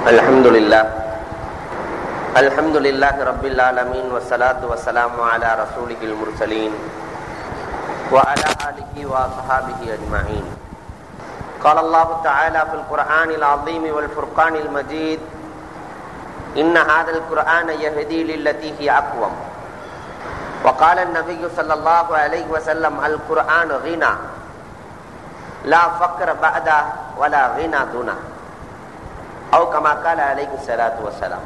الحمد لله الحمد لله رب العالمين والصلاة والسلام على رسوله المرسلين وعلى آله وصحابه أجمعين قال الله تعالى في القرآن العظيم والفرقان المجيد إن هذا القرآن يهدي للتي هي أقوم وقال النبي صلى الله عليه وسلم القرآن غنى لا فقر بعده ولا غنى دونه أو كما قال عليه الصلاة والسلام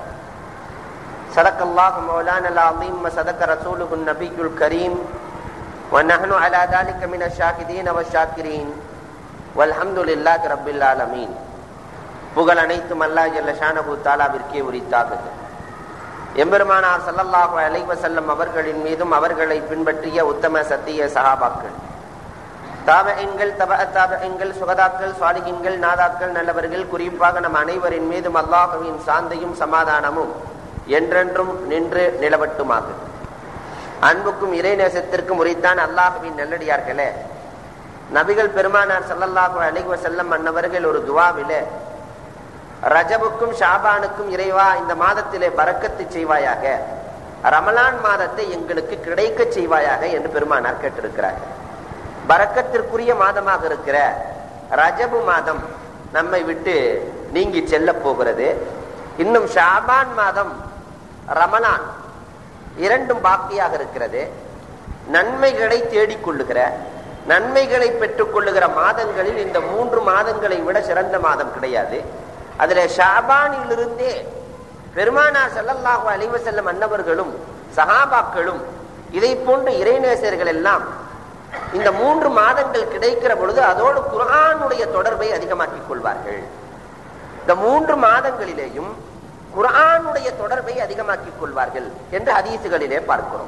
صدق الله مولانا العظيم وصدق رسوله النبي الكريم ونحن على ذلك من الشاهدين والشاكرين والحمد لله رب العالمين புகழ் அனைத்தும் அல்லாஹ் ஜல்ல ஷானஹு தாலாவிற்கே உரித்தாகுது எம்பெருமானார் ஸல்லல்லாஹு அலைஹி வஸல்லம் அவர்களின் மீதும் அவர்களை பின்பற்றிய உத்தம சத்திய சஹாபாக்கள் தாபகங்கள் தப தாபகங்கள் சுகதாக்கள் சாலிகின்கள் நாதாக்கள் நல்லவர்கள் குறிப்பாக நம் அனைவரின் மீதும் அல்லாஹுவின் சாந்தையும் சமாதானமும் என்றென்றும் நின்று நிலவட்டுமாக அன்புக்கும் இறைநேசத்திற்கும் உரித்தான் அல்லாஹுவின் நல்லடியார்களே நபிகள் பெருமானார் ஸல்லல்லாஹு அலைஹி வஸல்லம் அன்னவர்கள் ஒரு துவாவிலே ரஜபுக்கும் ஷாபானுக்கும் இறைவா இந்த மாதத்திலே பறக்கத்து செய்வாயாக ரமலான் மாதத்தை எங்களுக்கு கிடைக்க செய்வாயாக என்று பெருமானார் கேட்டிருக்கிறார்கள் பறக்கத்திற்குரிய மாதமாக இருக்கிற ரஜபு மாதம் நம்மை விட்டு நீங்கி செல்ல போகிறது இன்னும் ஷாபான் மாதம் ரமலான் இரண்டும் பாக்கியாக இருக்கிறது நன்மைகளை தேடிக்கொள்ளுகிற நன்மைகளை பெற்றுக் கொள்ளுகிற மாதங்களில் இந்த மூன்று மாதங்களை விட சிறந்த மாதம் கிடையாது அதுல ஷாபானிலிருந்தே பெருமானார் செல்லல்லாஹு அலைவ செல்லும் அன்னவர்களும் சஹாபாக்களும் இதை போன்ற இறைநேசர்கள் எல்லாம் இந்த மூன்று மாதங்கள் கிடைக்கிற பொழுது அதோடு குரானுடைய தொடர்பை அதிகமாக்கிக் கொள்வார்கள் இந்த மூன்று மாதங்களிலேயும் குரானுடைய தொடர்பை அதிகமாக்கிக் கொள்வார்கள் என்று ஹதீசுகளிலே பார்க்கிறோம்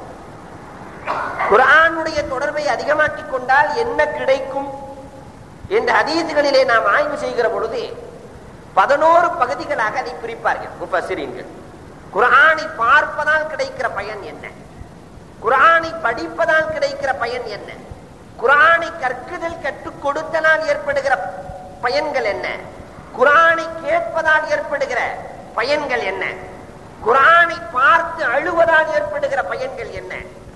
குரானுடைய தொடர்பை அதிகமாக்கிக் கொண்டால் என்ன கிடைக்கும் என்ற ஹதீசுகளிலே நாம் ஆய்வு செய்கிற பொழுது பதினோரு பகுதிகளாக அதை பிரிப்பார்கள் முப்பசிரியர்கள் குரானை பார்ப்பதால் கிடைக்கிற பயன் என்ன குரானை படிப்பதால் கிடைக்கிற பயன் என்ன குரானை கற்குதல் கற்றுக் கொடுத்தனால் ஏற்படுகிற பயன்கள் என்ன குரானை கேட்பதால் ஏற்படுகிற பயன்கள் என்ன குரானை பார்த்து அழுவதால் ஏற்படுகிற பயன்கள் என்ன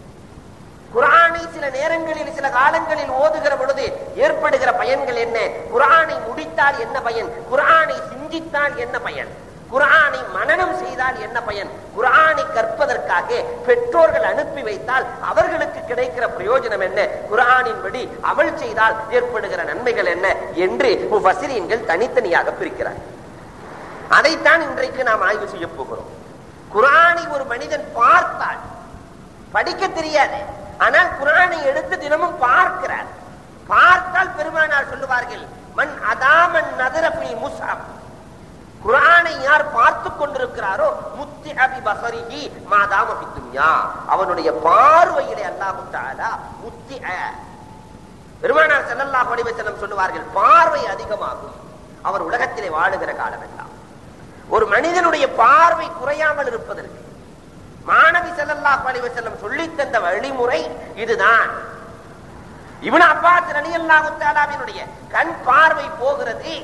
குரானை சில நேரங்களில் சில காலங்களில் ஓதுகிற பொழுது ஏற்படுகிற பயன்கள் என்ன குரானை முடித்தால் என்ன பயன் குரானை சிந்தித்தால் என்ன பயன் குரானை மனனம் செய்தால் என்ன பயன் குரானை கற்பதற்காக பெற்றோர்கள் அனுப்பி வைத்தால் அவர்களுக்கு கிடைக்கிற பிரயோஜனம் என்ன குரானின்படி அமல் செய்தால் ஏற்படுகிற நன்மைகள் என்ன என்று வசிரியன்கள் தனித்தனியாக பிரிக்கிறார் அதைத்தான் இன்றைக்கு நாம் ஆய்வு செய்ய போகிறோம் குரானை ஒரு மனிதன் பார்த்தால் படிக்க தெரியாது ஆனால் குரானை எடுத்து தினமும் பார்க்கிறார் பார்த்தால் பெருமானார் சொல்லுவார்கள் மண் அதாமன் நதரபில் முசாப் குரானை யார் பார்த்து கொண்டிருக்கிறாரோ முத்தி அபி பசரிகி மாதாம பித்துன்யா அவனுடைய பார்வையிலே அல்லாஹு தாலா முத்தி பெருமானார் செல்லல்லாஹ் வடிவச்சலம் சொல்லுவார்கள் பார்வை அதிகமாகும் அவர் உலகத்திலே வாழுகிற காலம் எல்லாம் ஒரு மனிதனுடைய பார்வை குறையாமல் இருப்பதற்கு மாணவி செல்லல்லா பழிவு செல்லம் சொல்லி தந்த வழிமுறை இதுதான் இவன் அப்பாஸ் அலி அல்லாஹுத்தாலாவினுடைய கண் பார்வை போகிறது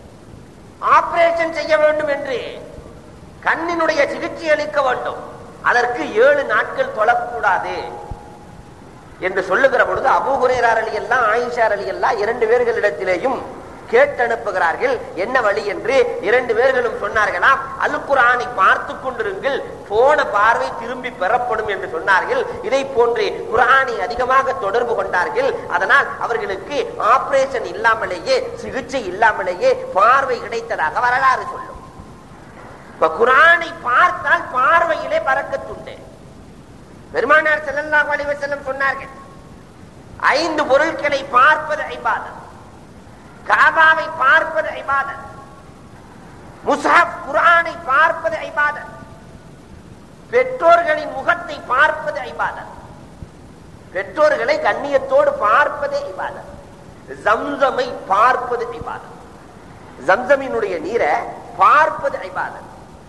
ஆபரேஷன் செய்ய வேண்டும் என்று கண்ணினுடைய சிகிச்சை அளிக்க வேண்டும் அதற்கு ஏழு நாட்கள் தொழக்கூடாது என்று சொல்லுகிற பொழுது அபூகுரேரார் அலி எல்லாம் ஆயிஷார் அலி எல்லாம் இரண்டு பேர்களிடத்திலேயும் கேட்டு அனுப்புகிறார்கள் என்ன வழி என்று இரண்டு பேர்களும் சொன்னார்களாம் அல் குரானை பார்த்து கொண்டிருங்கள் போன பார்வை திரும்பி பெறப்படும் என்று சொன்னார்கள் இதை போன்று குரானை அதிகமாக தொடர்பு கொண்டார்கள் அதனால் அவர்களுக்கு ஆபரேஷன் இல்லாமலேயே சிகிச்சை இல்லாமலேயே பார்வை கிடைத்ததாக வரலாறு சொல்லும் இப்ப குரானை பார்த்தால் பார்வையிலே பறக்கத்துண்டு பெருமானார் செல்லல்லா அலிவ செல்லம் சொன்னார்கள் ஐந்து பொருட்களை பார்ப்பது ஐபாதம் காபாவை பார்ப்பது ஐபாதத் முசாப் குரானை பார்ப்பது ஐபாதத் பெற்றோர்களின் முகத்தை பார்ப்பது ஐபாதத் பெற்றோர்களை கண்ணியத்தோடு பார்ப்பதே ஐபாதத் ஜம்சமை பார்ப்பது ஐபாதத் ஜம்சமினுடைய நீரை பார்ப்பது ஐபாதத்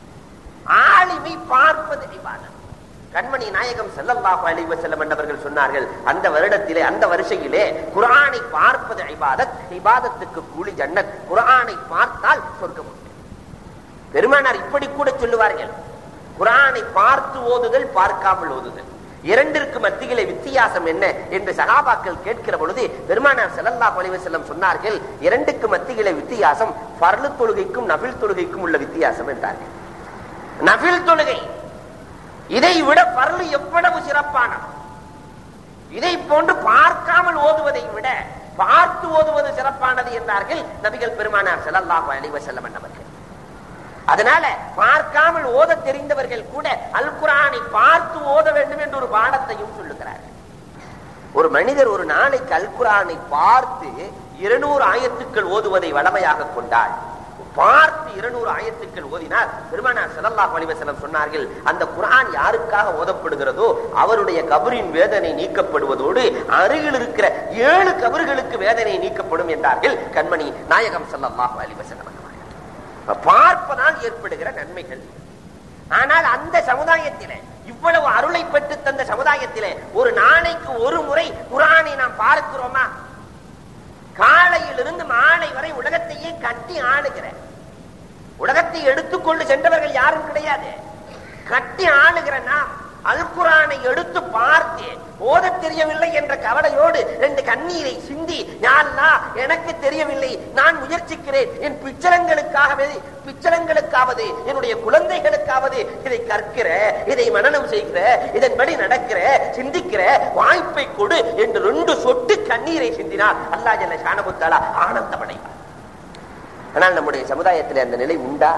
ஆலிமை பார்ப்பது ஐபாதத் கண்மணி நாயகம் செல்லல்லாஹு அலைஹி வஸல்லம் என்றவர்கள் சொன்னார்கள் அந்த வருடத்திலே அந்த வருஷையிலே குர்ஆனை பார்ப்பது இபாதத் இபாதத்துக்கு கூலி ஜன்னத் குர்ஆனை பார்த்தால் சொர்க்கம் உண்டு பெருமானார் இப்படி கூட சொல்லுவார்கள் குரானை பார்த்து ஓதுதல் பார்க்காமல் ஓதுதல் இரண்டிற்கு மத்தியிலே வித்தியாசம் என்ன என்று சகாபாக்கள் கேட்கிற பொழுது பெருமானார் ஸல்லல்லாஹு அலைஹி வஸல்லம் சொன்னார்கள் இரண்டுக்கு மத்தியிலே வித்தியாசம் பர்லு தொழுகைக்கும் நபில் தொழுகைக்கும் உள்ள வித்தியாசம் என்றார்கள் நபில் தொழுகை இதை விட பர்லு எவ்வளவு சிறப்பானது இதை போன்று பார்க்காமல் ஓதுவதை விட பார்த்து ஓதுவது சிறப்பானது என்றார்கள் நபிகள் பெருமானார் ஸல்லல்லாஹு அலைஹி வஸல்லம் என்பவர்கள் அதனால பார்க்காமல் ஓத தெரிந்தவர்கள் கூட அல் குரானை பார்த்து ஓத வேண்டும் என்று ஒரு பாடத்தையும் சொல்லுகிறார்கள் ஒரு மனிதர் ஒரு நாளைக்கு அல் குரானை பார்த்து இருநூறு ஆயத்துக்கள் ஓதுவதை வளமையாக கொண்டாள் பார்த்து இருநூறு ஆயத்துக்கள் ஓதினால் பெருமானார் ஸல்லல்லாஹு அலைஹி வஸல்லம் சொன்னார்கள் அந்த குர்ஆன் யாருக்காக ஓதப்படுகிறதோ அவருடைய கபரின் வேதனை நீக்கப்படுவதோடு அருகில் இருக்கிற ஏழு கபர்களுக்கு வேதனை நீக்கப்படும் என்றார்கள் கண்மணி நாயகம் ஸல்லல்லாஹு அலைஹி வஸல்லம் அவர்கள். பார்ப்பதால் ஏற்படுகிற நன்மைகள் ஆனால் அந்த சமுதாயத்திலே இவ்வளவு அருளை பெற்று தந்த சமுதாயத்திலே ஒரு நாளைக்கு ஒரு முறை குரானை நாம் பார்க்கிறோமா காலையிலிருந்து மாலை வரை உலகத்தையே கட்டி ஆளுகிற உலகத்தை எடுத்துக்கொண்டு சென்றவர்கள் யாரும் கிடையாது கட்டி ஆளுகிற நாம் அல்குரானை எடுத்து பார்த்து ஓதத் தெரியவில்லை என்ற கவலையோடு ரெண்டு கண்ணீரை சிந்தி யாருன்னா எனக்கு தெரியவில்லை நான் முயற்சிக்கிறேன் என் பிச்சலங்களுக்காகவே பிச்சலங்களுக்காவது என்னுடைய குழந்தைகளுக்காவது இதை கற்கிற இதை மனனம் செய்கிற இதன்படி நடக்கிற சிந்திக்கிற வாய்ப்பை கொடு என்று ரெண்டு சொட்டு கண்ணீரை சிந்தினார் அல்லா ஜல்ல ஷானபுத்தாலா ஆனந்தமடைவார் ஆனால் நம்முடைய சமுதாயத்தில் அந்த நிலை உண்டா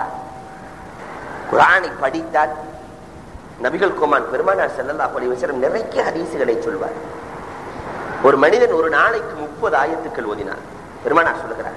குரானை படித்தால் நபிகள் கோமான் பெருமானார் ஸல்லல்லாஹு அலைஹி வஸல்லம் நிறைய ஹதீசுகளை சொல்வார் ஒரு மனிதன் ஒரு நாளைக்கு முப்பது ஆயத்துக்கள் ஓதினார் பெருமானார் சொல்லுகிறார்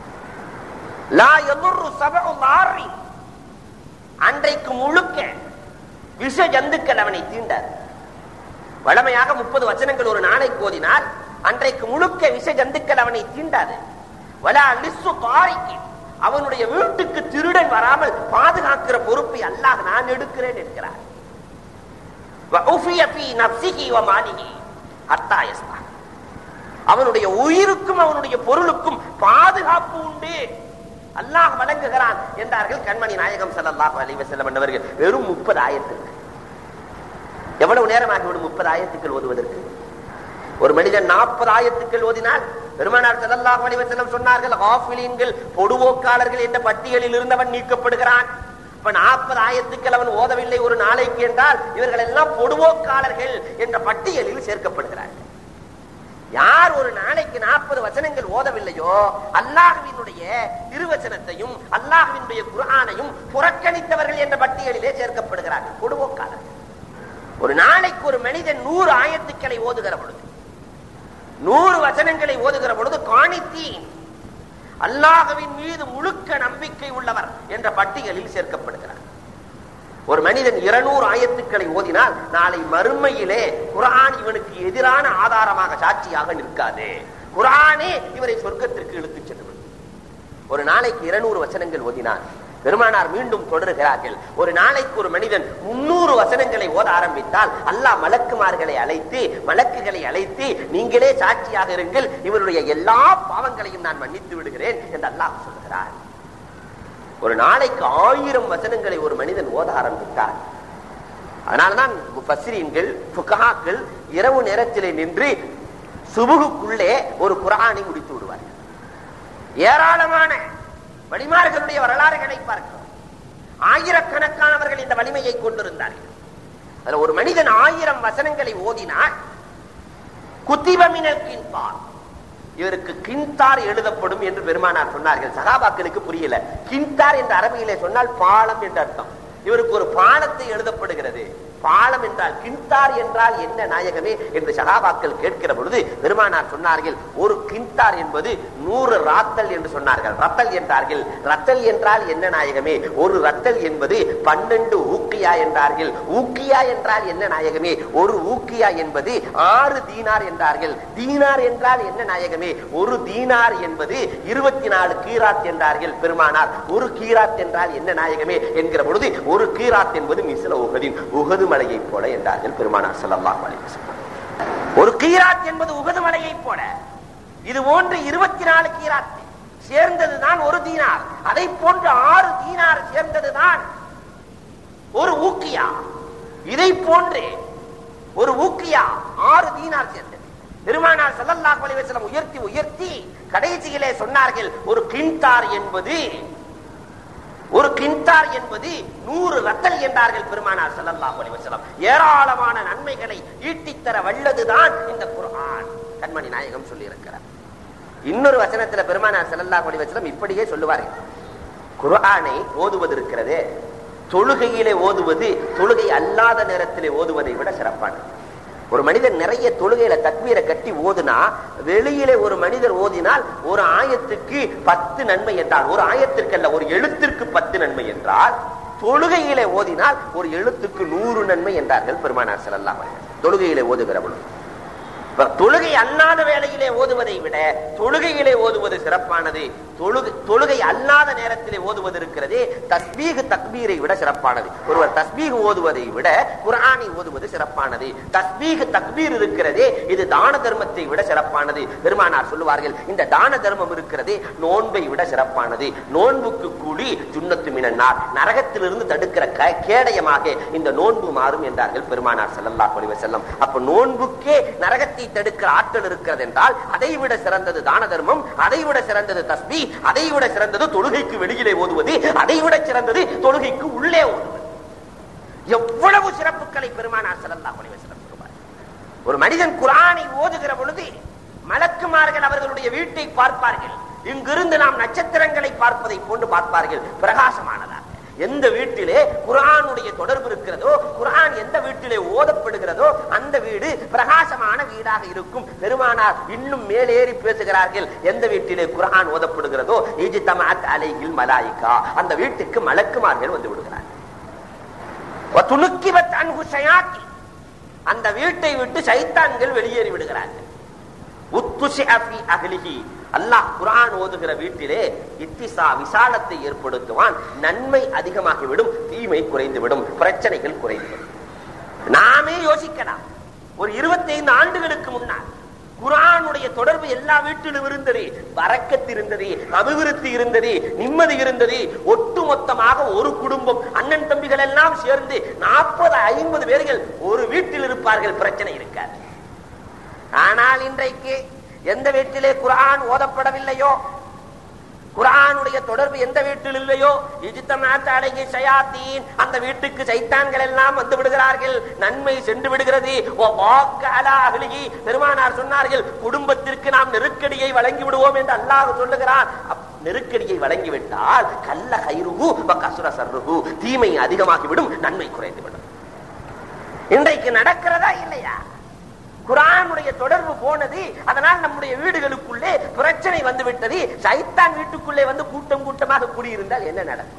லா யதுர்ரு சபஉ லாரி அன்றைக்கு முழுக்க விஷ ஜந்துக்கள் அவனை தீண்டார் வழமையாக முப்பது வச்சனங்கள் ஒரு நாளைக்கு ஓதினால் அன்றைக்கு முழுக்க விஷ ஜந்துக்கள் அவனை தீண்டாது வலா லிஸ்ஸு தாரிக்கு அவனுடைய வீட்டுக்கு திருடன் வராமல் பாதுகாக்கிற பொறுப்பை அல்லாஹ் நான் எடுக்கிறேன் என்கிறார் وَأُفِيَ فِي نَفْسِهِ وَمَالِهِ حَتَّى يَسْمَعَ. அவனுடைய உயிருக்கும் அவனுடைய பொருளுக்கும் பாதுகாப்பு உண்டு அல்லாஹ் வழங்குகிறான் என்றார்கள் கண்மணி நாயகம் ஸல்லல்லாஹு அலைஹி வஸல்லம் என்பவர்கள் வெறும் முப்பது ஆயத்துக்கு எவ்வளவு நேரம் ஆகிவிடும் முப்பது ஆயத்துக்கள் ஓதுவதற்கு ஒரு மனிதன் நாற்பது ஆயத்துக்கள் ஓதினால் பெருமானார் ஸல்லல்லாஹு அலைஹி வஸல்லம் சொன்னார்கள் காஃபிலீன்கள் பொடுவோக்காளர்கள் என்ற பட்டியலில் இருந்தவன் நீக்கப்படுகிறான் இப்ப நாற்பது ஆயத்துக்கள் அவன் ஓதவில்லை ஒரு நாளைக்கு என்றால் இவர்கள் எல்லாம் பொடுவோக்காளர்கள் என்ற பட்டியலில் சேர்க்கப்படுகிறார்கள் யார் ஒரு நாளைக்கு நாற்பது வசனங்கள் ஓதவில்லையோ அல்லாஹுவினுடைய திருவசனத்தையும் அல்லாஹுவினுடைய குர்ஆனையும் புறக்கணித்தவர்கள் என்ற பட்டியலிலே சேர்க்கப்படுகிறார்கள் பொடுவோக்காளர்கள் ஒரு நாளைக்கு ஒரு மனிதன் நூறு ஆயத்துக்களை ஓதுகிற பொழுது நூறு வசனங்களை ஓதுகிற பொழுது காணித்தீன் அல்லாஹுவின் மீது முழுக்க நம்பிக்கை உள்ளவர் என்ற பட்டியலில் சேர்க்கப்படுகிறார் ஒரு மனிதன் இருநூறு ஆயத்துக்களை ஓதினால் நாளை மறுமையிலே குரான் இவனுக்கு எதிரான ஆதாரமாக சாட்சியாக நிற்காது குரானே இவரை சொர்க்கத்திற்கு இழுத்துச் சென்று விடும். ஒரு நாளைக்கு இருநூறு வசனங்கள் ஓதினான் பெருமானார் மீண்டும் தொடருகிறார்கள் ஒரு நாளைக்கு ஒரு மனிதன் முன்னூறு வசனங்களை ஓத ஆரம்பித்தால் அல்லாஹ் மலக்குமார்களை அழைத்து மலக்குகளை அழைத்து நீங்களே சாட்சியாக இருங்கள் இவருடைய எல்லா பாவங்களையும் நான் மன்னித்து விடுகிறேன் என்று அல்லாஹ் சொல்கிறார் ஒரு நாளைக்கு ஆயிரம் வசனங்களை ஒரு மனிதன் ஓத ஆரம்பித்தார் அதனால்தான் பசிரீன்கள் புகாக்கள் இரவு நேரத்திலே நின்று சுபுகுக்குள்ளே ஒரு குரானை முடித்து விடுவார்கள் ஏராளமான வழிமார்களுடைய வரலாறுகளை பார்க்கிறோம் ஆயிரக்கணக்கானவர்கள் இந்த வலிமையை கொண்டிருந்தார்கள் அதுல ஒரு மனிதன் ஆயிரம் வசனங்களை ஓதினார் குத்திபமினல் கின்பார் இவருக்கு கின்தார் எழுதப்படும் என்று பெருமானார் சொன்னார்கள் சகாபாக்களுக்கு புரியல கின்தார் என்ற அரபியிலே சொன்னால் பாலம் என்று அர்த்தம் இவருக்கு ஒரு பாலத்தை எழுதப்படுகிறது பாலம் என்றால் கின்தார் என்றால் என்ன நாயகமே என்று சகாபாக்கள் கேட்கிற பொழுது பெருமானார் சொன்னார்கள் ஒரு கின்தார் என்பது நூறு ராத்தல் என்று சொன்னார்கள் ரத்தல் என்றார்கள் ரத்தல் என்றால் என்ன நாயகமே ஒரு ரத்தல் என்பது பன்னெண்டு ஊக்கியா என்றார்கள் ஊக்கியா என்றால் என்ன நாயகமே ஒரு ஊக்கியா என்பது ஆறு தீனார் என்றார்கள் தீனார் என்றால் என்ன நாயகமே ஒரு தீனார் என்பது இருபத்தி நாலு கீராத் என்றார்கள் பெருமானார் ஒரு கீராத் என்றால் என்ன நாயகமே என்கிற பொழுது ஒரு கீராத் என்பது மிசில உகதின் உகது மலையை போல என்றார்கள் பெருமானார் ஸல்லல்லாஹு அலைஹி வஸல்லம் ஒரு கீராத் என்பது உகது மலையை போல இது போன்று இருபத்தி நாலு கீராத் சேர்ந்ததுதான் ஒரு தீனார் அதை போன்று ஆறு தீனார் சேர்ந்ததுதான் ஒரு ஊக்கியா இதை போன்றே ஒரு ஊக்கியா ஆறு தீனார் சேர்ந்தது பெருமானார் ஸல்லல்லாஹு அலைஹி வஸல்லம் உயர்த்தி உயர்த்தி கடைசியிலே சொன்னார்கள் ஒரு கிண்டார் என்பது ஒரு கிண்டார் என்பது நூறு ரத்தல் என்றார்கள் பெருமானார் ஸல்லல்லாஹு அலைஹி வஸல்லம் ஏராளமான நன்மைகளை ஈட்டித்தர வல்லதுதான் இந்த குர்ஆன் கண்மணி நாயகம் சொல்லி இருக்கிறார் இன்னொரு வசனத்துல பெருமானார் ஸல்லல்லாஹு அலைஹி வஸல்லம் இப்படியே சொல்லுவார்கள் குர்ஆனை ஓதுவது இருக்கிறதே தொழுகையிலே ஓதுவது தொழுகை அல்லாத நேரத்திலே ஓதுவதை விட சிறப்பானது ஒரு மனிதன் நிறைய தொழுகையில தக்மீரை கட்டி ஓதுனா வெளியிலே ஒரு மனிதர் ஓதினால் ஒரு ஆயத்துக்கு பத்து நன்மை என்றால் ஒரு ஆயத்திற்கு அல்ல ஒரு எழுத்திற்கு பத்து நன்மை என்றால் தொழுகையிலே ஓதினால் ஒரு எழுத்துக்கு நூறு நன்மை என்றார்கள் பெருமானார் ஸல்லல்லாஹு அலைஹி வஸல்லம். தொழுகையிலே ஓதுகிற பொழுது இப்ப தொழுகை அல்லாத வேளையிலே ஓதுவதை விட தொழுகையிலே ஓதுவது சிறப்பானது தொழுகை தொழுகை அல்லாத நேரத்திலே ஓதுவது இருக்கிறதே தஸ்பீகு தக்பீரை விட சிறப்பானது ஒருவர் தஸ்பீகு ஓதுவதை விட குர்ஆனை ஓதுவது சிறப்பானது தஸ்பீகு தக்பீர் இருக்கிறதே இது தான தர்மத்தை விட சிறப்பானது பெருமானார் சொல்லுவார்கள் இந்த தான தர்மம் இருக்கிறதே நோன்பை விட சிறப்பானது நோன்புக்கு கூலி ஜுன்னத்து மினன்னார் நரகத்திலிருந்து தடுக்கிற க- கேடயமாக இந்த நோன்பு மாறும் என்றார்கள் பெருமானார் ஸல்லல்லாஹு அலைஹி வஸல்லம் அப்ப நோன்புக்கே நரகத்தை தடுக்கிற ஆற்றல் இருக்கிறது என்றால் அதை விட சிறந்தது தான தர்மம் அதை விட சிறந்தது தஸ்பி அதை விட சிறந்தது தொழுகைக்கு வெளியிலே ஓதுவது அதை விட சிறந்தது தொழுகைக்கு உள்ளே ஓதுவது எவ்வளவு சிறப்புகளை பெருமானார் ஸல்லல்லாஹு அலைஹி வஸல்லம் சொல்வார் ஒரு மனிதன் குர்ஆனை ஓதுகிற பொழுது மலக்குமார்கள் அவர்களுடைய வீட்டை பார்ப்பார்கள் இங்கிருந்து நாம் நட்சத்திரங்களை பார்ப்பதை போன்று பார்ப்பார்கள் பிரகாசமானதாக எந்த வீட்டிலே குர்ஆனுடைய தொடர்பு இருக்கிறதோ குர்ஆன் எந்த வீட்டிலே ஓதப்படுகிறதோ அந்த வீடு பிரகாசமான வீடாக இருக்கும் பெருமானார் இன்னும் மேலேறி பேசுகிறார்கள் எந்த வீட்டிலே குர்ஆன் ஓதப்படுகிறதோ இஜ்தமஅத் அலைஹில் மலாயிகா அந்த வீட்டுக்கு மலக்குமார்கள் வந்து விடுகிறார்கள் வதுனுக்கிபத் அன்ஹு ஷயாத்தி அந்த வீட்டை விட்டு சைத்தான்கள் வெளியேறி விடுகிறார்கள் உத்துஷிஅ ஃபீ அஹ்லிஹி அல்லாஹ் குர்ஆன் ஓதுகிற வீட்டிலே இத்திசா விசாலத்தை ஏற்படுத்துவான் நன்மை அதிகமாகிவிடும் தீமை குறைந்துவிடும் பிரச்சனைகள் குறைந்துவிடும் நாமே யோசிக்கலாம் ஒரு 25 ஆண்டுகளுக்கு முன்னால் குர்ஆனுடைய தொடர்பு எல்லா வீட்டிலும் இருந்தது வரக்கத்து இருந்தது அபிவிருத்தி இருந்தது நிம்மதி இருந்தது ஒட்டுமொத்தமாக ஒரு குடும்பம் அண்ணன் தம்பிகள் எல்லாம் சேர்ந்து நாற்பது ஐம்பது பேர்கள் ஒரு வீட்டில் இருப்பார்கள் பிரச்சனை இருக்காது ஆனால் இன்றைக்கு எந்த வீட்டிலே குர்ஆன் ஓதப்படவில்லையோ குர்ஆனுடைய தொடர்பு எந்த வீட்டில் இல்லையோ இஜித்தமாத் அலைஹி ஷயாத்தீன் அந்த வீட்டுக்கு சைத்தான்கள் எல்லாம் வந்து விடுகிறார்கள் நன்மை சென்று விடுகிறது ஓ வாக்க அலா அஹ்லிஹி பெருமானார் சொன்னார்கள் குடும்பத்திற்கு நாம் நெருக்கடியை வழங்கி விடுவோம் என்று அல்லாஹ் சொல்லுகிறான் அப்- நெருக்கடியை வழங்கிவிட்டால் கல்ல கைருகு கசுர சர்ருகு தீமை அதிகமாகிவிடும் நன்மை குறைந்துவிடும் இன்றைக்கு நடக்கிறதா இல்லையா குரானுடைய தொடர்பு போனது அதனால் நம்முடைய வீடுகளுக்குள்ளே பிரச்சனை வந்து விட்டது சைத்தான் வீட்டுக்குள்ளே வந்து கூட்டம் கூட்டமாக குடியிருந்தால் என்ன நடக்கும்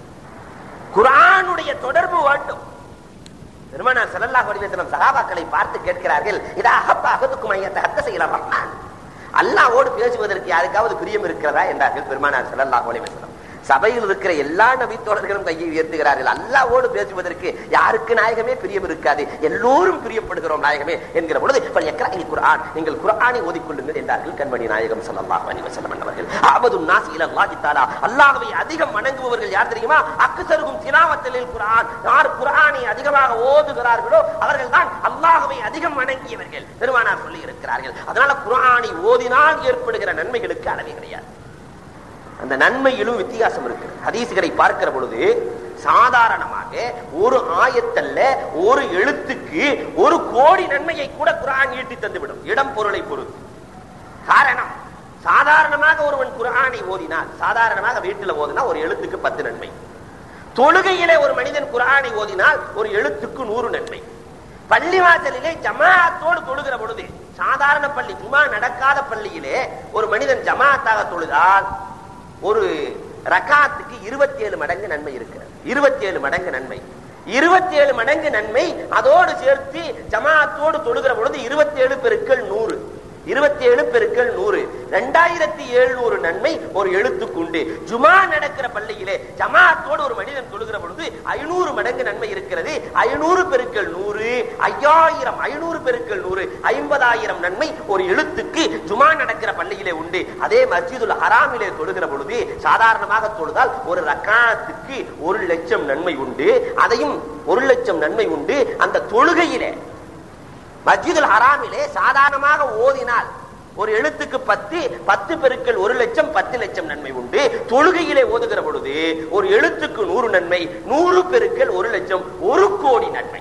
குரானுடைய தொடர்பு வேண்டும் பெருமானார் ஸல்லல்லாஹு அலைஹி வஸல்லம் சஹாபாக்களை பார்த்து கேட்கிறார்கள் இதா அஹப்ப அஹதுக்கும் ஐயத்த ஹத்த செய்யல ரஹ்மான் அல்லாஹ்வோடு பேசுவதற்கு யாருக்காவது பிரியம் இருக்கிறதா என்றார்கள் பெருமானார் ஸல்லல்லாஹு அலைஹி வஸல்லம் சபையில் இருக்கிற எல்லா நபி தோழர்களும் கையை உயர்த்துகிறார்கள் அல்லாஹ்வோடு பேசுவதற்கு யாருக்கு நாயகமே பிரியம் இருக்காது எல்லோரும் பிரியப்படுகிறோம் நாயகமே என்கிற பொழுது "ஃபல் யக்ரஇல் குர்ஆன் நீங்கள் குர்ஆனை ஓதிக்கொள்ளுங்கள் என்றார்கள் கண்மணி நாயகம் ஸல்லல்லாஹு அலைஹி வஸல்லம் அவர்கள் அபது நாஸ் இலல்லாஹி தஆலா அல்லாஹ்வை அதிகம் வணங்குபவர்கள் யார் தெரியுமா அக்ஸருகும் திலாவத்தில் குர்ஆன் யார் குர்ஆனை அதிகமாக ஓதுகிறார்களோ அவர்கள் தான் அல்லாஹ்வை அதிகம் வணங்கியவர்கள் பெருமானார் சொல்லி இருக்கிறார்கள் அதனால குர்ஆனை ஓதினால் ஏற்படுகிற நன்மைகளுக்கு அளவே கிடையாது அந்த நன்மையிலும் வித்தியாசம் இருக்கு ஹதீசுகளை பார்க்கிற பொழுது சாதாரணமாக ஒரு ஆயத்தல்ல ஒரு எழுத்துக்கு ஒரு கோடி நன்மையை கூட குர்ஆன் ஈட்டி தந்துவிடும் இடம் பொருளை பொறுத்து காரணம் சாதாரணமாக ஒருவன் குர்ஆனை ஓதினால் சாதாரணமாக வீட்டில் ஓதினா ஒரு எழுத்துக்கு பத்து நன்மை தொழுகையிலே ஒரு மனிதன் குர்ஆனை ஓதினால் ஒரு எழுத்துக்கு நூறு நன்மை பள்ளிவாசலிலே ஜமாஅத்தோடு தொழுகிற பொழுது சாதாரண பள்ளி சும்மா நடக்காத பள்ளியிலே ஒரு மனிதன் ஜமாஅத்தாக தொழுதால் ஒரு ரகாத்துக்கு இருபத்தி ஏழு மடங்கு நன்மை இருக்கிறது இருபத்தி ஏழு மடங்கு நன்மை இருபத்தி ஏழு மடங்கு நன்மை அதோடு சேர்த்து ஜமாஅத்தோடு தொழுகிற பொழுது இருபத்தி ஏழு பெருக்கள் நூறு இருபத்தி ஏழு பெருக்கள் நூறு ரெண்டாயிரத்தி எழுநூறு நன்மை ஒரு எழுத்துக்கு உண்டு ஜுமா நடக்கிற பள்ளியிலே ஜமாஅத்தோடு ஒரு மனிதன் தொழுகிற பொழுது ஐநூறு மடங்கு நன்மை இருக்கிறது ஐநூறு பெருக்கள் நூறு ஐயாயிரம் ஐநூறு பெருக்கள் நூறு ஐம்பதாயிரம் நன்மை ஒரு எழுத்துக்கு ஜுமா நடக்கிற பள்ளியிலே உண்டு அதே மஸ்ஜிதுல் ஹராமிலே தொழுகிற பொழுது சாதாரணமாக தொழுதால் ஒரு ரக்காத்துக்கு ஒரு லட்சம் நன்மை உண்டு அதையும் ஒரு லட்சம் நன்மை உண்டு அந்த தொழுகையிலே மஸ்ஜிதுல் ஹராமிலே சாதாரணமாக ஓதினால் ஒரு எழுத்துக்கு பத்து பத்து பெருக்கள் ஒரு லட்சம் பத்து லட்சம் நன்மை உண்டு தொழுகையிலே ஓதுகிற பொழுது ஒரு எழுத்துக்கு நூறு நன்மை நூறு பெருக்கள் ஒரு லட்சம் ஒரு கோடி நன்மை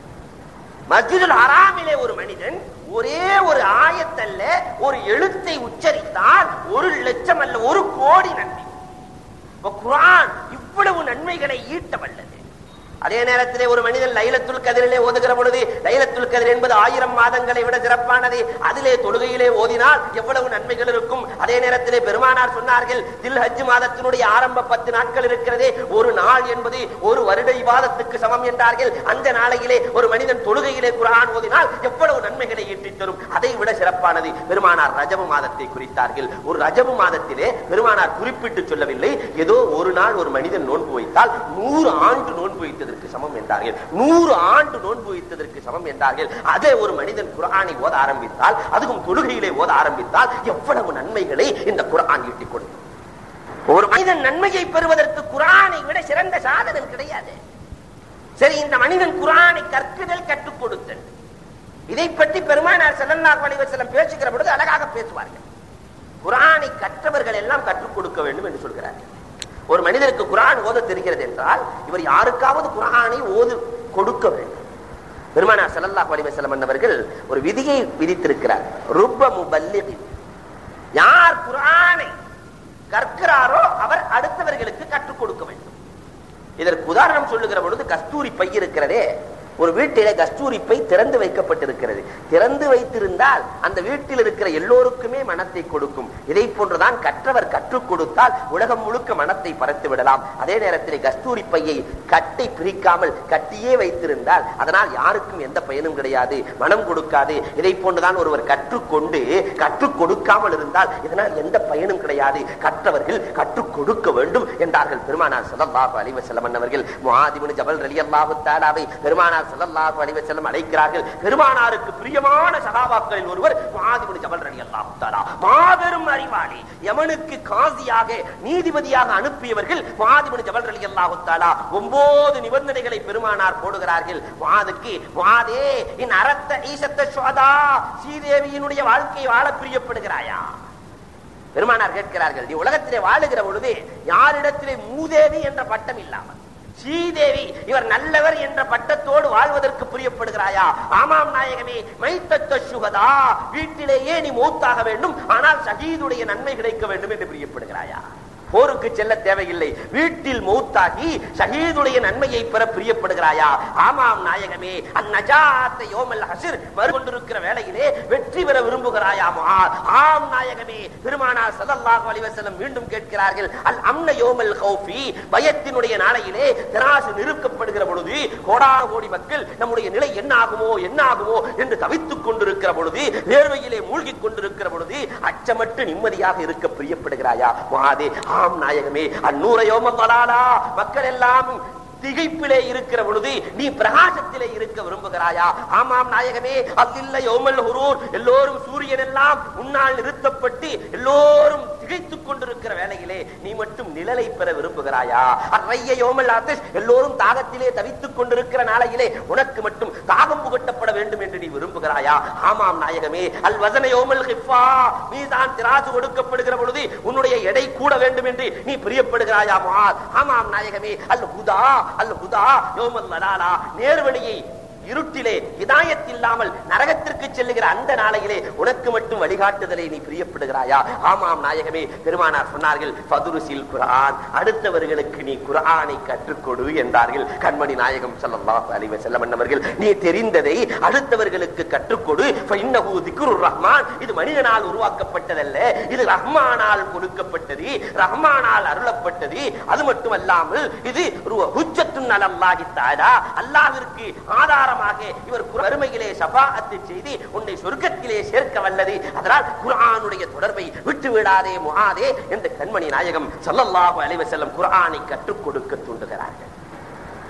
மஸ்ஜிதுல் ஹராமிலே ஒரு மனிதன் ஒரே ஒரு ஆயத்தல்ல ஒரு எழுத்தை உச்சரித்தால் ஒரு லட்சம் அல்ல ஒரு கோடி நன்மை இப்ப குரான் இவ்வளவு நன்மைகளை ஈட்ட வல்லது அதே நேரத்திலே ஒரு மனிதன் லைலத்துல் கதிரிலே ஓதுகிற பொழுது லைலத்துல் கதிர் என்பது ஆயிரம் மாதங்களை விட சிறப்பானது அதிலே தொழுகையிலே ஓதினால் எவ்வளவு நன்மைகள் இருக்கும் அதே நேரத்திலே பெருமானார் சொன்னார்கள் தில் ஹஜ் மாதத்தினுடைய ஆரம்ப பத்து நாட்கள் இருக்கிறதே ஒரு நாள் என்பது ஒரு வருட இவாதத்துக்கு சமம் என்றார்கள் அந்த நாளையிலே ஒரு மனிதன் தொழுகையிலே குரான் ஓதினால் எவ்வளவு நன்மைகளை ஈட்டித் தரும் அதை விட சிறப்பானது பெருமானார் ரஜபு மாதத்தை குறித்தார்கள் ஒரு ரஜபு மாதத்திலே பெருமானார் குறிப்பிட்டு சொல்லவில்லை ஏதோ ஒரு நாள் ஒரு மனிதன் நோன்பு வைத்தால் நூறு ஆண்டு நோன்பு வைத்ததற்கு சமம் என்றார்கள் நூறு ஆண்டு நோன்பு வைத்ததற்கு சமம் என்றார்கள் அதே ஒரு மனிதன் குரானை ஓத ஆரம்பித்தால் அதுவும் தொழுகையிலே ஓத ஆரம்பித்தால் எவ்வளவு நன்மைகளை இந்த குரான் ஈட்டிக் கொடுக்கும் ஒரு மனிதன் நன்மையை பெறுவதற்கு குரானை விட சிறந்த சாதனம் கிடையாது சரி இந்த மனிதன் குரானை கற்குதல் கற்றுக் கொடுத்தல் இதை பற்றி பெருமானார் ஸல்லல்லாஹு அலைஹி வஸல்லம் பேசுகிற பொழுது அழகாக பேசுவார்கள் குரானை கற்றவர்கள் எல்லாம் கற்றுக் கொடுக்க வேண்டும் என்று சொல்கிறார்கள் ஒரு மனிதனுக்கு குரான் ஓத தெரிகிறது என்றால் இவர் யாருக்காவது குரானை ஓது கொடுக்க வேண்டும் பெருமானார் ஸல்லல்லாஹு அலைஹி வஸல்லம் அவர்கள் ஒரு விதியை விதித்திருக்கிறார் ருப்ப முபல்லிகின் யார் குரானை கற்கிறாரோ அவர் அடுத்தவர்களுக்கு கற்றுக் கொடுக்க வேண்டும் இதற்கு உதாரணம் சொல்லுகிற பொழுது கஸ்தூரி பை இருக்கிறதே ஒரு வீட்டிலே கஸ்தூரி பை திறந்து வைக்கப்பட்டிருக்கிறது திறந்து வைத்திருந்தால் அந்த வீட்டில் இருக்கிற எல்லோருக்குமே மனத்தை கொடுக்கும் இதை போன்றுதான் கற்றவர் கற்றுக் கொடுத்தால் உலகம் முழுக்க மனத்தை பறத்து விடலாம் அதே நேரத்தில் கஸ்தூரி பையை கட்டை பிரிக்காமல் கட்டியே வைத்திருந்தால் அதனால் யாருக்கும் எந்த பயனும் கிடையாது மனம் கொடுக்காது இதை போன்றுதான் ஒருவர் கற்றுக்கொண்டு கற்றுக் கொடுக்காமல் இருந்தால் இதனால் எந்த பயனும் கிடையாது கற்றவர்கள் கற்றுக் கொடுக்க வேண்டும் என்றார்கள் பெருமானார் ஸல்லல்லாஹு அலைஹி வஸல்லம் அவர்கள் முஆத் இப்னு ஜபல் ரலியல்லாஹு தஆலாவை பெருமானார் ஸல்லல்லாஹு அலைஹி வஸல்லம் அழைக்கிறார்கள் பெருமானாருக்கு பிரியமான சகாபாக்களில் ஒருவர் முஆத் இப்னு ஜபல் ரலியல்லாஹு தஆலா மாபெரும் அறிவாளி யமனுக்கு காசியாக நீதிபதியாக அனுப்பியவர்கள் முஆத் இப்னு ஜபல் ரலியல்லாஹு தஆலா ஒன்பது நிபந்தனைகளை பெருமானார் போடுகிறார்கள் முஆதுக்கு முஆதே இன் அரத்த ஈசத்த சுவதா ஸ்ரீதேவியினுடைய வாழ்க்கையை வாழ பிரியப்படுகிறாயா பெருமானார் கேட்கிறார்கள் நீ உலகத்திலே வாழுகிற பொழுது யாரிடத்திலே மூதேவி என்ற பட்டம் இல்லாமல் ஸ்ரீதேவி இவர் நல்லவர் என்ற பட்டத்தோடு வாழ்வதற்கு புரியப்படுகிறாயா ஆமாம் நாயகமே மைத்தத்த சுகதா வீட்டிலேயே நீ மூத்தாக வேண்டும் ஆனால் சகீதுடைய நன்மை கிடைக்க வேண்டும் என்று பிரியப்படுகிறாயா போருக்கு செல்ல தேவையில்லை வீட்டில் மௌத்தாகி ஷஹீதுடைய நன்மையை பெற பிரியப்படுகிறாயா ஆமாம் நாயகமே அந்நஜாத்தை யோமல் ஹசிர் வருகொண்டிருக்கிற வேளையிலே வெற்றி பெற விரும்புகிறாயா முஆத் ஆம் நாயகமே பெருமானார் ஸல்லல்லாஹு அலைஹி வஸல்லம் மீண்டும் கேட்கிறார்கள் அல் அம்ன யோமல் கௌஃபி பயத்தினுடைய நாளையிலே திராசு நிறுக்கப்படுகிற பொழுது கோடான கோடி மக்கள் நம்முடைய நிலை என்ன ஆகுமோ என்ன ஆகுமோ என்று தவித்துக் கொண்டிருக்கிற பொழுது வேர்வையிலே மூழ்கிக் கொண்டிருக்கிற பொழுது அச்சமற்று நிம்மதியாக இருக்க பிரியப்படுகிறாயா முஆதே ஆம் நாயகமே அந்நூரையோம பலாலா மக்கள் எல்லாம் திகைப்பிலே இருக்கிற பொழுது நீ பிரகாசத்திலே இருக்க விரும்புகிறாயா ஆமாம் நாயகமே அதில்ல யோமல் ஹுரூர் எல்லோரும் சூரியன் எல்லாம் முன்னால் நிறுத்தப்பட்டு எல்லோரும் திகைத்துக் கொண்டிருக்கிற வேளையிலே நீ மட்டும் நிழலை பெற விரும்புகிறாயா அறைய யோமல் ஆத்திஸ் எல்லோரும் தாகத்திலே தவித்துக் கொண்டிருக்கிற நாளையிலே உனக்கு மட்டும் தாகம் புகட்டப்பட வேண்டும் என்று நீ விரும்புகிறாயா ஆமாம் நாயகமே அல் வசன யோமல் ஹிஃபா நீ தான் திராசு கொடுக்கப்படுகிற பொழுது உன்னுடைய எடை கூட வேண்டும் என்று நீ பிரியப்படுகிறாயா முஆத் ஆமாம் நாயகமே அல் ஹுதா அல் ஹுதா யோமல் லலாலா நேர்வழியை இருட்டிலே இதாயத் இல்லாமல் நரகத்திற்கு செல்லுகிற அந்த நாளையிலே உனக்கு மட்டும் வழிகாட்டுதலை நீ பிரியப்படுகிறாயா ஆமாம் நாயகமே பெருமானார் சொன்னார்கள் ஃபதுருசில் குர்ஆன் அடுத்தவர்களுக்கு நீ குர்ஆனை கற்றுக்கொடு என்றார்கள் கண்மணி நாயகம் ஸல்லல்லாஹு அலைஹி வஸல்லம் அவர்கள் நீ தெரிந்ததை அடுத்தவர்களுக்கு கற்றுக்கொடு ஃபஇன்னஹு திக்ருர் ரஹ்மான் இது மனிதனால் உருவாக்கப்பட்டதல்ல இது ரஹ்மானால் கொடுக்கப்பட்டது ரஹ்மானால் அருளப்பட்டது அது மட்டுமல்லாமல் இது ஹுஜ்ஜத்துன் அலல்லாஹி தஆலா அல்லாஹ்விற்கு ஆதாரமாக இவர் வறுமையிலே சபாஅத்து செய்து உன்னை சொர்க்கத்திலே சேர்க்க வல்லது அதனால் குர்ஆனுடைய தொடர்பை விட்டு விடாதே முஆதே என்று கண்மணி நாயகம் ஸல்லல்லாஹு அலைஹி வஸல்லம் குர்ஆனை கற்றுக் கொடுக்க தூண்டுகிறார்கள்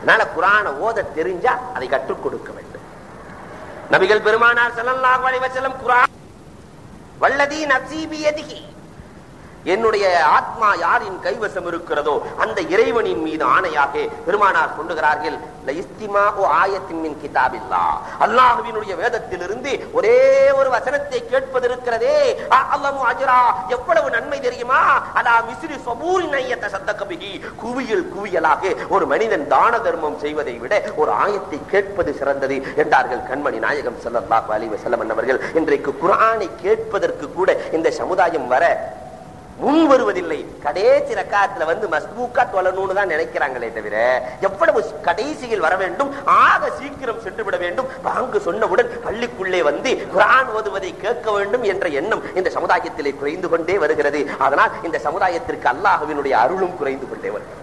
அதனால குரான ஓத தெரிஞ்சா அதை கற்றுக் கொடுக்க வேண்டும் நபிகள் பெருமானார் ஸல்லல்லாஹு அலைஹி வஸல்லம் குரான் வல்லதி நப்சி எதிகி என்னுடைய ஆத்மா யாரின் கைவசம் இருக்கிறதோ அந்த இறைவனின் மீது ஆணையாக பெருமானார் சொல்லுகிறார்கள் ஆயத்தின் கிதாபில்லா அல்லாஹுவினுடைய வேதத்திலிருந்து ஒரே ஒரு வசனத்தை கேட்பது இருக்கிறதே அல்லமு அஜரா எவ்வளவு நன்மை தெரியுமா அலா மிஸ்ரி சபூரின் ஐயத்தை சத்தக்கபிகி குவியல் குவியலாக ஒரு மனிதன் தான தர்மம் செய்வதை விட ஒரு ஆயத்தை கேட்பது சிறந்தது என்றார்கள் கண்மணி நாயகம் ஸல்லல்லாஹு அலைஹி வஸல்லம் அவர்கள் இன்றைக்கு குர்ஆனை கேட்பதற்கு கூட இந்த சமுதாயம் வர முன் வருவதில்லை கடைசி ரக்காத்துல வந்து மஸ்பூக்கா தொழணும்னு தான் நினைக்கிறாங்களே தவிர எவ்வளவு கடைசியில் வர வேண்டும் ஆக சீக்கிரம் சென்று விட வேண்டும் பாங்கு சொன்னவுடன் பள்ளிக்குள்ளே வந்து குரான் ஓதுவதை கேட்க வேண்டும் என்ற எண்ணம் இந்த சமுதாயத்திலே குறைந்து கொண்டே வருகிறது அதனால் இந்த சமுதாயத்திற்கு அல்லாஹுவினுடைய அருளும் குறைந்து கொண்டே வருகிறது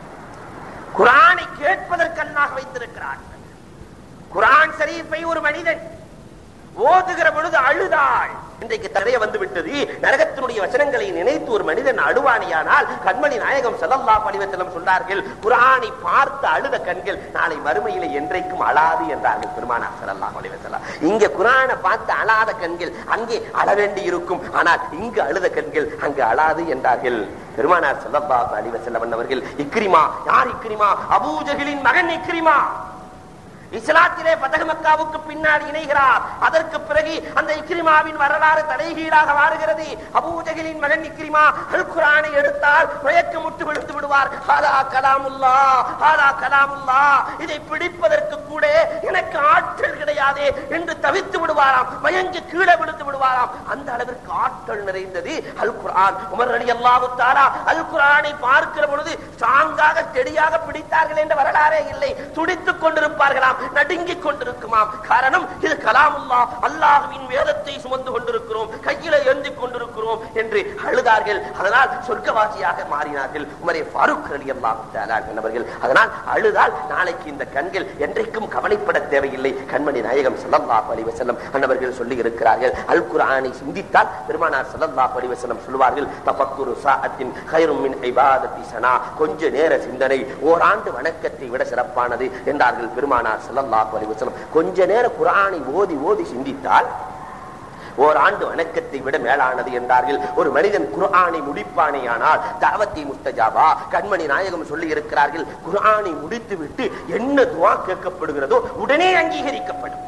குரானை கேட்பதற்கு அல்லாஹ் வைத்திருக்கிறார்கள் குரான் ஷரீஃபை ஒரு மனிதன் ஓதுகிற பொழுது அழுதாள் இன்றைக்கு தரைய வந்து விட்டது நரகத்தினுடைய வசனங்களை நினைத்து ஒரு மனிதன் அழுவானியானால் கண்மணி நாயகம் ஸல்லல்லாஹு அலைஹி வஸல்லம் சொன்னார்கள் குர்ஆனை பார்த்து அழுத கண்கள் நாளை மறுமையிலே என்றைக்கும் அழாது என்றார்கள் பெருமானார் ஸல்லல்லாஹு அலைஹி வஸல்லம் இங்கே குர்ஆனை பார்த்து அழாத கண்கள் அங்கே அழ வேண்டி இருக்கும் ஆனால் இங்கு அழுத கண்கள் அங்கு அழாது என்றார்கள் பெருமானார் ஸல்லல்லாஹு அலைஹி வஸல்லம் அவர்கள் இக்ரிமா யார் இக்ரிமா அபூஜஹலின் மகன் இக்ரிமா இஸ்லாத்திலே பதக மக்காவுக்கு பின்னாடி இணைகிறார் அதற்கு பிறகு அந்த இக்ரிமாவின் வரலாறு தலைகீழாக மாறுகிறது அபூஜகிலின் மகன் இக்ரிமா அல் குரானை எடுத்தால் முட்டு விழுந்து விடுவார் ஹாலா கலாமுல்லா ஹாலா கலாமுல்லா இதை பிடிப்பதற்கு கூட எனக்கு ஆற்றல் கிடையாது என்று தவித்து விடுவாராம் மயங்கி கீழே விழுந்து விடுவாராம் அந்த அளவிற்கு ஆற்றல் நிறைந்தது அல் குரான் உமர் அலி அல்லாஹு தாரா அல் குரானை பார்க்கிற பொழுது ஸ்ட்ராங்காக தெளியாக பிடித்தார்கள் என்ற வரலாறே இல்லை துடித்துக் கொண்டிருப்பார்களாம் நடுங்கிக் கொண்டிருக்குமாம் காரணம் இது கலாமுல்லா அல்லாஹுவின் வேதத்தை சுமந்து கொண்டிருக்கிறோம் கையில ஏந்தி கொண்டிருக்கிறோம் என்று அழுதார்கள் அதனால் சொர்க்கவாசியாக மாறினார்கள் உமரே ஃபாரூக் அலி அல்லாஹ் என்பவர்கள் அதனால் அழுதால் நாளைக்கு இந்த கண்கள் என்றைக்கும் கவலைப்பட தேவையில்லை கண்மணி நாயகம் ஸல்லல்லாஹு அலைஹி வஸல்லம் அன்னவர்கள் சொல்லி இருக்கிறார்கள் அல் குர்ஆனை சிந்தித்தால் பெருமானார் ஸல்லல்லாஹு அலைஹி வஸல்லம் சொல்வார்கள் தஃபக்குரு சாஅத்தின் கைரும் மின் இபாதத்தி சனா கொஞ்ச நேர சிந்தனை ஓராண்டு வணக்கத்தை விட சிறப்பானது என்றார்கள் பெருமானார் ஸல்லல்லாஹு அலைஹி வஸல்லம் கொஞ்ச நேர குர்ஆனை ஓதி ஓதி சிந்தித்தால் ஓராண்டு வணக்கத்தை விட மேலானது என்றார்கள் ஒரு மனிதன் குர்ஆனை முடிப்பானேயானால் தாவத்தி முஸ்தஜாபா கண்மணி நாயகம் சொல்லி இருக்கிறார்கள் குர்ஆனை முடித்து விட்டு என்ன துவா கேட்கப்படுகிறதோ உடனே அங்கீகரிக்கப்படும்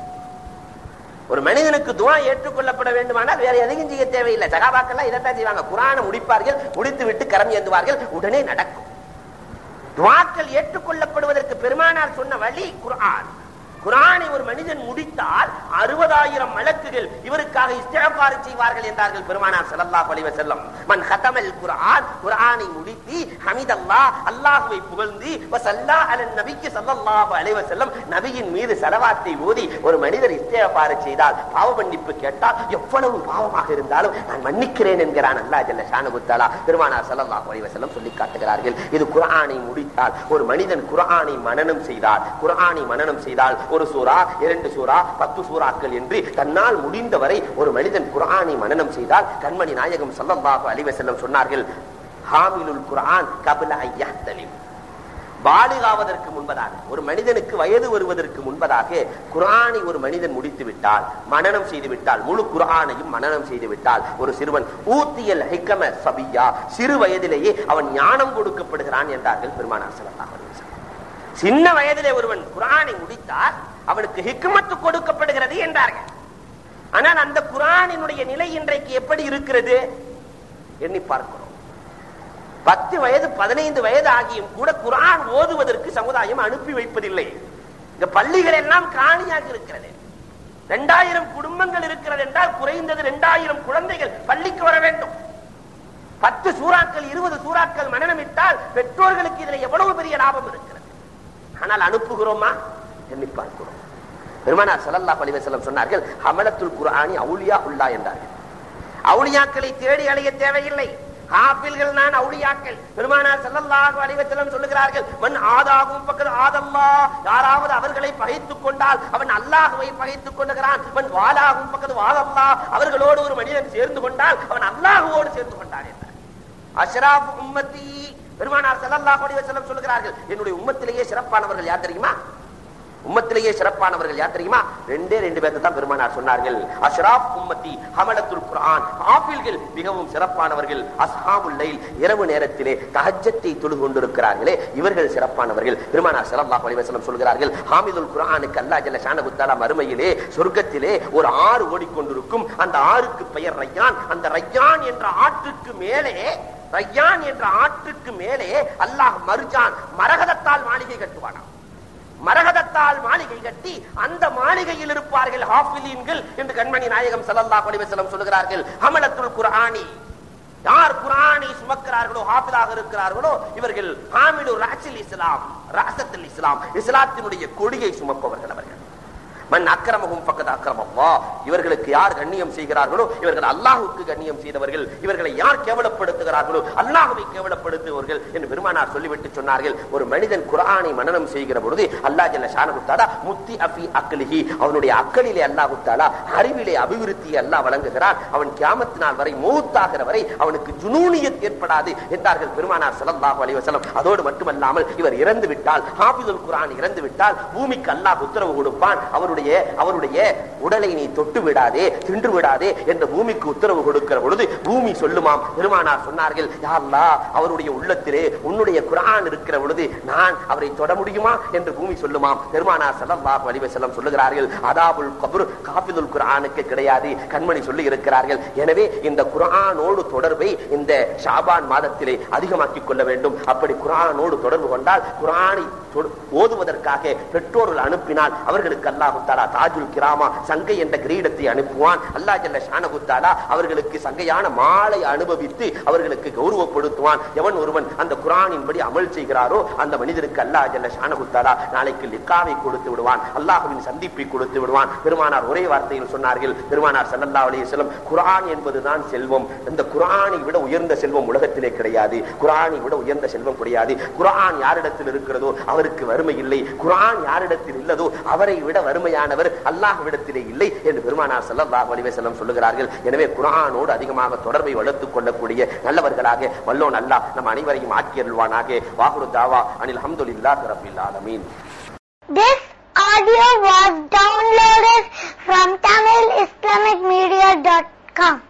ஒரு மனிதனுக்கு துவா ஏற்றுக்கொள்ளப்பட வேண்டுமானால் வேற எதையும் செய்ய தேவையில்லை சகாபாக்கெல்லாம் இதைத்தான் செய்வாங்க குரானை முடிப்பார்கள் முடித்து விட்டு கரம் ஏந்துவார்கள் உடனே நடக்கும் துவாக்கள் ஏற்றுக்கொள்ளப்படுவதற்கு பெருமானார் சொன்ன வழி குர்ஆன் குரானை ஒரு மனிதன் முடித்தால் அறுபதாயிரம் வழக்குகள் இவருக்காக இஸ்திகபார் செய்வார்கள் என்றார்கள் பெருமானார் ஸல்லல்லாஹு அலைஹி வஸல்லம் மன் ஹதமல் குர்ஆன் குர்ஆனை முடித்து ஹமிதல்லாஹ் அல்லாஹ்வை புகழ்ந்து வஸல்லா அலன் நபிக்கு ஸல்லல்லாஹு அலைஹி வஸல்லம் நபியின் மீது ஸலவாத்தை ஓதி ஒரு மனிதர் இஸ்திகபார் செய்தால் பாவ மன்னிப்பு கேட்டால் எவ்வளவு பாவமாக இருந்தாலும் நான் மன்னிக்கிறேன் என்கிறான் அல்லாஹ் ஜல்ல ஷானஹு தஆலா பெருமானார் ஸல்லல்லாஹு அலைஹி வஸல்லம் சொல்லி காட்டுகிறார்கள் இது குர்ஆனை முடித்தால் ஒரு மனிதன் குர்ஆனை மனனம் செய்தால் குர்ஆனை மனனம் செய்தால் ஒரு சூரா இரண்டு சூரா பத்து சூறாக்கள் என்று தன்னால் முடிந்தவரை ஒரு மனிதன் குர்ஆனை மனனம் செய்தால் கண்மணி நாயகம் ஸல்லல்லாஹு அலைஹி வஸல்லம் சொன்னார்கள் ஹாமிலுல் குர்ஆன் கப்ல ஐயஹ்தலிம் பாலிகாவதற்கு முன்பதாக ஒரு மனிதனுக்கு வயது வருவதற்கு முன்பதாக குரானை ஒரு மனிதன் முடித்து விட்டால் மனனம் செய்து விட்டால் முழு குரானையும் மனனம் செய்து விட்டால் ஒரு சிறுவன் ஊத்தியல் ஹிக்கம சபியா சிறு வயதிலேயே அவன் ஞானம் கொடுக்கப்படுகிறான் என்றார்கள் பெருமானார் ஸல்லல்லாஹு அலைஹி வஸல்லம் சின்ன வயதிலே ஒருவன் குரானை முடித்தால் அவனுக்கு ஹிக்மத்து கொடுக்கப்படுகிறது என்றார்கள் ஆனால் அந்த குரானினுடைய நிலை இன்றைக்கு எப்படி இருக்கிறது எண்ணி பார்க்கிறோம் பத்து வயது பதினைந்து வயது ஆகியும் கூட குரான் ஓதுவதற்கு சமுதாயம் அனுப்பி வைப்பதில்லை இந்த பள்ளிகள் எல்லாம் காலியாக இருக்கிறது இரண்டாயிரம் குடும்பங்கள் இருக்கிறது என்றால் குறைந்தது இரண்டாயிரம் குழந்தைகள் பள்ளிக்கு வர வேண்டும் பத்து சூறாக்கள் இருபது சூறாக்கள் மனநமிட்டால் பெற்றோர்களுக்கு இதுல எவ்வளவு பெரிய லாபம் இருக்கிறது ஆனால் அனுப்புகிறோமா எண்ணி பார்க்கிறோம் பெருமானார் ஸல்லல்லாஹு அலைஹி வஸல்லம் சொன்னார்கள் ஹமலத்துல் குர்ஆனி அவுலியா உல்லா என்றார்கள் அவுலியாக்களை தேடி அலைய தேவையில்லை ஹாஃபில்கள் நான் அவுலியாக்கள் பெருமானார் ஸல்லல்லாஹு அலைஹி வஸல்லம் சொல்லுகிறார்கள் மன் ஆதாகும் பக்கத்து ஆதல்லா யாராவது அவர்களை பகைத்துக் கொண்டால் அவன் அல்லாஹ்வை பகைத்துக் கொள்ளுகிறான் மன் வாலாகும் பக்கத்து வாதல்லா அவர்களோடு ஒரு மனிதன் சேர்ந்து கொண்டால் அவன் அல்லாஹ்வோடு சேர்ந்து கொண்டான் என்றார் அஷ்ராப் உம்மத்தி பெருமானார் ஸல்லல்லாஹு அலைஹி வஸல்லம் சொல்கிறார்கள் என்னுடைய உம்மத்திலேயே சிறப்பானவர்கள் யார் தெரியுமா உம்மத்திலேயே சிறப்பானவர்கள் யார் தெரியுமா ரெண்டே ரெண்டு பேர்த்த தான் பெருமானார் சொன்னார்கள் அஷ்ராப் உம்மத்தி ஹமலத்துல் குர்ஆன் ஆபில்கள் மிகவும் சிறப்பானவர்கள் அஸ்ஹாபுல் லைல் இரவு நேரத்திலே தஹஜ்ஜத்தை தொழுது கொண்டிருக்கிறார்களே இவர்கள் சிறப்பானவர்கள் பெருமானார் ஸல்லல்லாஹு அலைஹி வஸல்லம் சொல்கிறார்கள் ஹாமிதுல் குர்ஆனுக்கு அல்லாஹ் ஜல்ல ஷானஹு தஆலா மறுமையிலே சொர்க்கத்திலே ஒரு ஆறு ஓடிக்கொண்டிருக்கும் அந்த ஆறுக்கு பெயர் ரையான் அந்த ரையான் என்ற ஆற்றுக்கு மேலே ரையான் என்ற ஆற்றுக்கு மேலே அல்லாஹ் மருஜான் மரகதத்தால் மாளிகை கட்டுவானாம் மரகதத்தால் மாளிகை கட்டி அந்த மாளிகையில் இருப்பார்கள் ஹாஃபிலீன்கள் என்று கண்மணி நாயகம் ஸல்லல்லாஹு அலைஹி வஸல்லம் சொல்கிறார்கள் ஹமலத்துல் குர்ஆனி யார் குர்ஆனை சுமக்கிறார்களோ ஹாஃபிலாக இருக்கிறார்களோ இவர்கள் ஹாமிலு ராசில் இஸ்லாம் ராசத்துல் இஸ்லாம் இஸ்லாத்தினுடைய கொடியை சுமப்பவர்கள் அவர்கள் மன் அக்கிரமகும் பக்கத்து அக்கிரமம்வா இவர்களுக்கு யார் கண்ணியம் செய்கிறார்களோ இவர்கள் அல்லாஹுக்கு கண்ணியம் செய்தவர்கள் இவர்களை யார் கேவலப்படுத்துகிறார்களோ அல்லாஹுவை கேவலப்படுத்துவர்கள் என்று பெருமானார் சொல்லிவிட்டு சொன்னார்கள் ஒரு மனிதன் குரானை மனனம் செய்கிற பொழுது அல்லாஹ் ஜல்ல ஷானகுத்தாலா முத்தி அஃபி அக்லிஹி அவனுடைய அக்களிலே அல்லாஹு தாலா அறிவிலே அபிவிருத்தியை அல்லாஹ் வழங்குகிறான் அவன் கியாமத்து நாள் வரை மூத்தாகிற வரை அவனுக்கு ஜுனூனியத் ஏற்படாது என்றார்கள் பெருமானார் ஸல்லல்லாஹு அலைஹி வஸல்லம் அதோடு மட்டுமல்லாமல் இவர் இறந்து விட்டால் ஹாஃபிதுல் குர்ஆன் இறந்து விட்டால் பூமிக்கு அல்லாஹ் உத்தரவு கொடுப்பான் அவருடைய அவருடைய உடலை நீ தொட்டு விடாதே தின்று விடாதே என்று பூமிக்கு உத்தரவு கொடுக்கிற பொழுது பூமி சொல்லுமாம் பெருமானார் சொன்னார்கள் யா அல்லாஹ் அவருடைய உள்ளத்திலே உன்னுடைய குர்ஆன் இருக்கிற பொழுது நான் அவரை தொட முடியுமா என்று பூமி சொல்லுமாம் பெருமானார் ஸல்லல்லாஹு அலைஹி வஸல்லம் சொல்லுகிறார்கள் அதாபுல் கப்ர் காஃபிதுல் குர்ஆனுக்கு கிடையாது கண்மணி சொல்லி இருக்கிறார்கள் எனவே இந்த குர்ஆனோடு தொடர்பை இந்த ஷாபான் மாதத்திலே அதிகமாக்கிக் கொள்ள வேண்டும் அப்படி குர்ஆனோடு தொடர்பு கொண்டால் குர்ஆனை தொடு- ஓதுவதற்காக பெற்றோர்கள் அனுப்பினால் அவர்களுக்கு அல்லாஹு தாலா தாஜுல் கிராமா சங்கை என்ற கிரீடத்தை அனுப்புவான் அல்லாஹ் ஜல்ல ஷானஹு தஆலா அவர்களுக்கு சங்கையான மாலை அனுபவித்து அவர்களுக்கு கௌரவப்படுத்துவான் எவன் ஒருவன் அந்த குர்ஆனின்படி அமல் செய்கிறாரோ அந்த மனிதருக்கு அல்லாஹ் ஜல்ல ஷானஹு தஆலா நாளைக்கு லிக்காவை கொடுத்து விடுவான் அல்லாஹ்வின் சந்திப்பை கொடுத்து விடுவான் பெருமானார் ஒரே வார்த்தையில் சொன்னார்கள் பெருமானார் ஸல்லல்லாஹு அலைஹி வஸல்லம் குர்ஆன் என்பதுதான் செல்வம் இந்த குர்ஆனை விட உயர்ந்த செல்வம் உலகத்திலே கிடையாது குர்ஆனை விட உயர்ந்த செல்வம் கிடையாது குர்ஆன் யாரிடத்தில் இருக்கிறதோ அவருக்கு வறுமை இல்லை குர்ஆன் யாரிடத்தில் இல்லதோ அவரை விட வறுமையானவர் அல்லாஹ்விடத்திலே இல்லை என்று பெருமானார் ஸல்லல்லாஹு அலைஹி வஸல்லம் சொல்லுகிறார்கள் எனவே குர்ஆனோடு அதிகமாக தொடர்பை வளர்த்துக் கொள்ளக்கூடிய நல்லவர்களாக வல்லோன் அல்லாஹ் நம் அனைவரையும் ஆக்கி அருள்வானாக வாகுரு தாவா அனில் அல்ஹம்துலில்லாஹி ரப்பில் ஆலமீன் This audio was downloaded from TamilIslamicMedia.com.